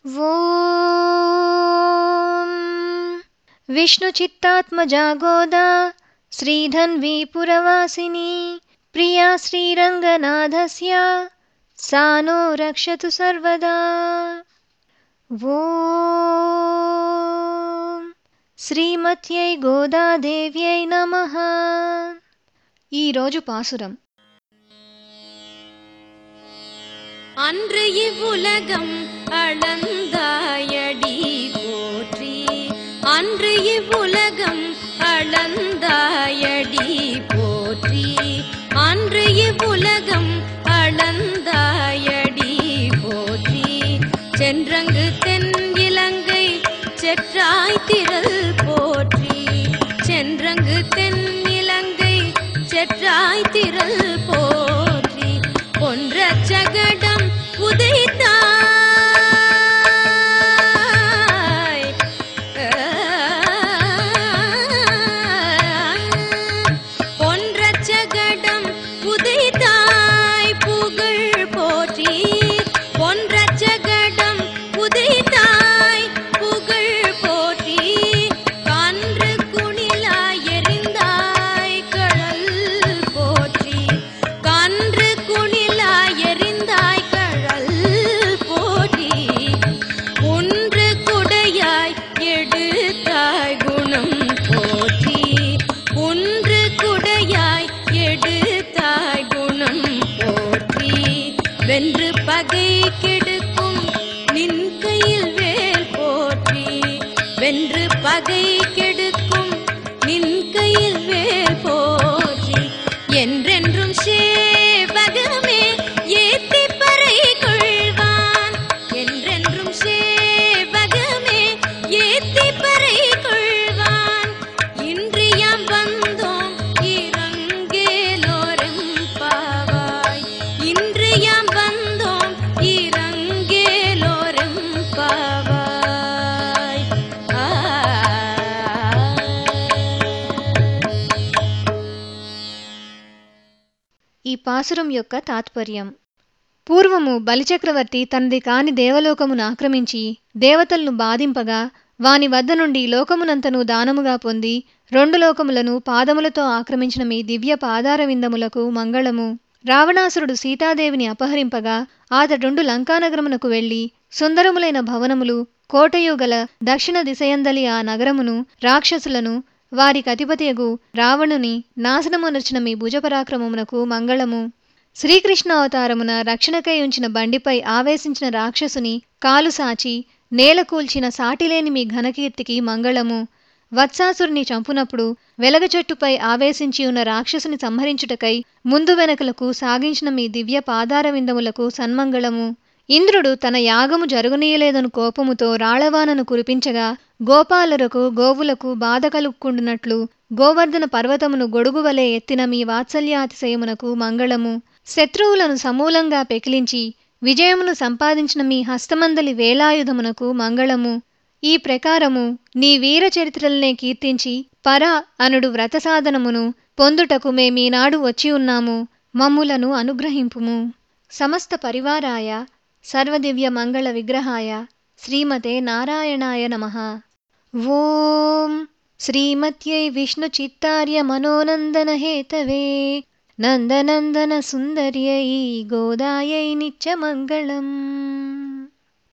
ॐ विष्णुचित्तात्मजा गोदा श्रीधन्वी पुरवासिनी प्रिया श्रीरङ्गनाथस्य सा नो रक्षतु सर्वदा ॐ శ్రీమత్యై గోదాదేవ్యై నమః ఈరోజు పాసురం அன்று இவ்வுலகம் அளந்தாயடி போற்றி அன்று இவ்வுலகம் அளந்தாயடி போற்றி அன்று இவ்வுலகம் அளந்தாயடி போற்றி சென்றங்கு தென் இலங்கை செற்றாய் திரள் போற்றி சென்றங்கு தென் இலங்கை செற்றாய் திரள் போற்றி பொன்ற சகடம் உதைத்தாய் பொன்ற சகடம் உதைத்தாய் புகழ் போற்றி பொன்ற சகடம் உதைத்தாய் புகழ் போற்றி கன்று குணிலாய் எறிந்தாய் கடல் போற்றி கன்று குணிலாய் எறிந்தாய் கடல் போற்றி ஒன்று குடையாய் எடுத்தாய் குணம் போற்றி ஒன்று குடையாய் எடுத்தாய் குணம் போற்றி வென்று பகை கெடுக்கும் நின் கையில் வேல் போற்றி வென்று பகை கெடுக்கும் நின் கையில் வேல் போற்றி என்றென்றும் சேவகமே ஏத்தி பறை கொள்வான் என்றென்றும் சேவகமே ஏத்தி பறை கொள்வான் இன்று யாம் வந்தோம் இறங்கேலோரும் பாவாய் இன்று யாம் வந்தோம் இறங்கேலோரும் பாவாய் ஆ ఈ పాసురం యొక్క తాత్పర్యం పూర్వము బలిచక్రవర్తి తనది కాని దేవలోకమును ఆక్రమించి దేవతలను బాధింపగా వాని వద్ద నుండి లోకమునంతను దానముగా పొంది రెండు లోకములను పాదములతో ఆక్రమించిన మీ దివ్య పాదార విందములకు మంగళము రావణాసురుడు సీతాదేవిని అపహరింపగా ఆతడుండు లంకానగరమునకు వెళ్లి సుందరములైన భవనములు కోటయు గల దక్షిణ దిశయందలి ఆ నగరమును రాక్షసులను వారికి అధిపతియగు రావణుని నాశనమునర్చిన మీ భుజపరాక్రమమునకు మంగళము శ్రీకృష్ణ అవతారమున రక్షణకై ఉంచిన బండిపై ఆవేశించిన రాక్షసుని కాలు సాచి నేల కూల్చిన సాటిలేని మీ ఘనకీర్తికి మంగళము వత్సాసురుని చంపునప్పుడు వెలగ చెట్టుపై ఆవేశించి ఉన్న రాక్షసుని సంహరించుటకై ముందు వెనకలకు సాగించిన మీ దివ్య పాదార విందములకు సన్మంగళము ఇంద్రుడు తన యాగము జరుగునీయలేదను కోపముతో రాళవానను కురిపించగా గోపాలురకు గోవులకు బాధ కలుక్కుండునట్లు గోవర్ధన పర్వతమును గొడుగు వలె ఎత్తిన మీ వాత్సల్యాతిశయమునకు మంగళము శత్రువులను సమూలంగా పెకిలించి విజయమును సంపాదించిన మీ హస్తమందలి వేలాయుధమునకు మంగళము ఈ ప్రకారము నీ వీర చరిత్రలనే కీర్తించి పర అనుడు వ్రత సాధనమును పొందుటకు మేమీనాడు వచ్చి ఉన్నాము మమ్ములను అనుగ్రహింపుము సమస్త పరివారాయ సర్వదివ్య మంగళ విగ్రహాయ శ్రీమతే నారాయణాయ నమః ఓం శ్రీమత్యై విష్ణుచిత్తార్య మనోనందన హేతవే నందనందన సుందర్యై గోదాయై నిత్యమంగళం